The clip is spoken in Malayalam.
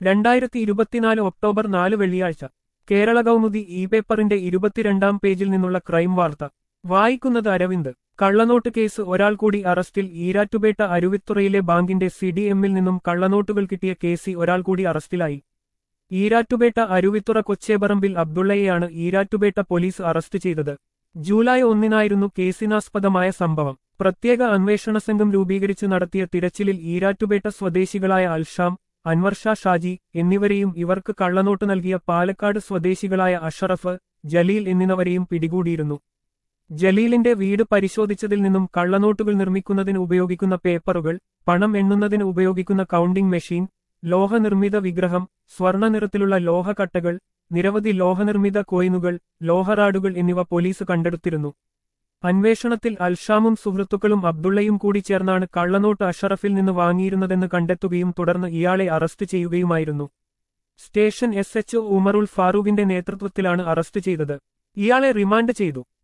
രണ്ടായിരത്തി ഇരുപത്തിനാല് ഒക്ടോബർ നാല് വെള്ളിയാഴ്ച കേരള കൗമുദി ഇ പേപ്പറിന്റെ ഇരുപത്തിരണ്ടാം പേജിൽ നിന്നുള്ള ക്രൈം വാർത്ത വായിക്കുന്നത് അരവിന്ദ് കള്ളനോട്ട് കേസ് ഒരാൾ കൂടി അറസ്റ്റിൽ ഈരാറ്റുപേട്ട അരുവിത്തുറയിലെ ബാങ്കിന്റെ സിഡിഎമ്മിൽ നിന്നും കള്ളനോട്ടുകൾ കിട്ടിയ കേസി ഒരാൾ കൂടി അറസ്റ്റിലായി ഈരാറ്റുപേട്ട അരുവിത്തുറ കൊച്ചേപറമ്പിൽ അബ്ദുള്ളയെയാണ് ഈരാറ്റുപേട്ട പോലീസ് അറസ്റ്റ് ചെയ്തത് ജൂലൈ ഒന്നിനായിരുന്നു കേസിനാസ്പദമായ സംഭവം പ്രത്യേക അന്വേഷണ സംഘം രൂപീകരിച്ച് നടത്തിയ തിരച്ചിലിൽ ഈരാറ്റുപേട്ട സ്വദേശികളായ അൽഷാം അൻവർഷാ ഷാജി എന്നിവരെയും ഇവർക്ക് കള്ളനോട്ട് നൽകിയ പാലക്കാട് സ്വദേശികളായ അഷറഫ് ജലീൽ എന്നിവരെയും പിടികൂടിയിരുന്നു ജലീലിന്റെ വീട് പരിശോധിച്ചതിൽ നിന്നും കള്ളനോട്ടുകൾ നിർമ്മിക്കുന്നതിന് ഉപയോഗിക്കുന്ന പേപ്പറുകൾ പണം എണ്ണുന്നതിന് ഉപയോഗിക്കുന്ന കൗണ്ടിംഗ് മെഷീൻ ലോഹനിർമ്മിത വിഗ്രഹം സ്വർണ്ണ നിറത്തിലുള്ള ലോഹക്കട്ടകൾ നിരവധി ലോഹനിർമ്മിത കോയിനുകൾ ലോഹറാഡുകൾ എന്നിവ പോലീസ് കണ്ടെടുത്തിരുന്നു അന്വേഷണത്തിൽ അൽഷാമും സുഹൃത്തുക്കളും അബ്ദുള്ളയും കൂടി ചേർന്നാണ് കള്ളനോട്ട് അഷറഫിൽ നിന്ന് വാങ്ങിയിരുന്നതെന്ന് കണ്ടെത്തുകയും തുടർന്ന് ഇയാളെ അറസ്റ്റ് ചെയ്യുകയുമായിരുന്നു സ്റ്റേഷൻ എസ് എച്ച് ഉമറുൽ ഫാറൂഖിന്റെ നേതൃത്വത്തിലാണ് അറസ്റ്റ് ചെയ്തത് ഇയാളെ റിമാൻഡ് ചെയ്തു